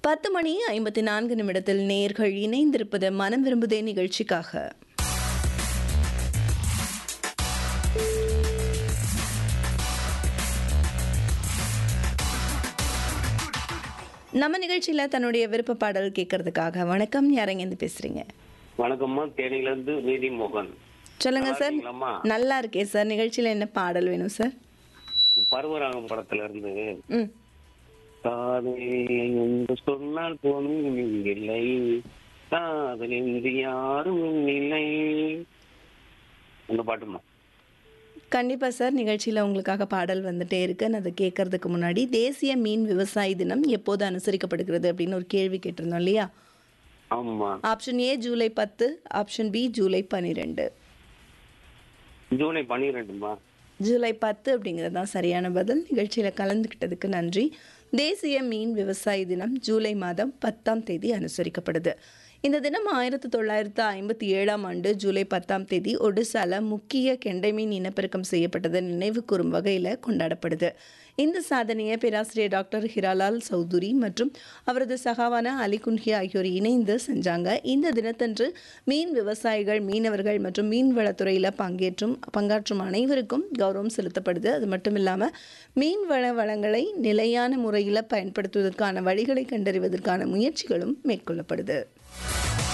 பத்து மணி ஐம்பத்தி நான்கு நிமிடத்தில் நேர்கள் இணைந்திருப்பது மனம் விரும்புதே நிகழ்ச்சிக்காக நம்ம நிகழ்ச்சியில தன்னுடைய விருப்ப பாடல் கேட்கறதுக்காக வணக்கம் யாரங்க பேசுறீங்க வணக்கம்மா தேனியில இருந்து நீதி மோகன் சொல்லுங்க நல்லா சார் இருக்கீங்களாம்மா? நல்லா இருக்கேன் சார் நிகழ்ச்சியில என்ன பாடல் வேணும் சார் பருவராகம் படத்துல இருந்து ம் காதல் என்று சொன்னால் பொண்ணும் இல்லை காதல் என்று யாரும் இல்லை அந்த பாட்டுமா கண்டிப்பா சார் நிகழ்ச்சியில உங்களுக்காக பாடல் வந்துட்டே இருக்கு நான் அதை கேட்கறதுக்கு முன்னாடி தேசிய மீன் விவசாய தினம் எப்போது அனுசரிக்கப்படுகிறது அப்படின்னு ஒரு கேள்வி கேட்டிருந்தோம் இல்லையா ஆமா ஆப்ஷன் ஏ ஜூலை பத்து ஆப்ஷன் பி ஜூலை பன்னிரெண்டு ஜூலை பன்னிரெண்டுமா ஜூலை பத்து அப்படிங்கிறது தான் சரியான பதில் நிகழ்ச்சியில் கலந்துக்கிட்டதுக்கு நன்றி தேசிய மீன் விவசாய தினம் ஜூலை மாதம் பத்தாம் தேதி அனுசரிக்கப்படுது இந்த தினம் ஆயிரத்தி தொள்ளாயிரத்து ஐம்பத்தி ஏழாம் ஆண்டு ஜூலை பத்தாம் தேதி ஒடிசால முக்கிய கெண்டை மீன் இனப்பெருக்கம் செய்யப்பட்டதை நினைவு கூறும் வகையில் கொண்டாடப்படுது இந்த சாதனையை பேராசிரியர் டாக்டர் ஹிராலால் சௌதுரி மற்றும் அவரது சகாவான அலி குன்ஹி ஆகியோர் இணைந்து செஞ்சாங்க இந்த தினத்தன்று மீன் விவசாயிகள் மீனவர்கள் மற்றும் மீன்வளத்துறையில் பங்கேற்றும் பங்காற்றும் அனைவருக்கும் கௌரவம் செலுத்தப்படுது அது மட்டும் இல்லாமல் மீன் வள வளங்களை நிலையான முறையில் பயன்படுத்துவதற்கான வழிகளை கண்டறிவதற்கான முயற்சிகளும் மேற்கொள்ளப்படுது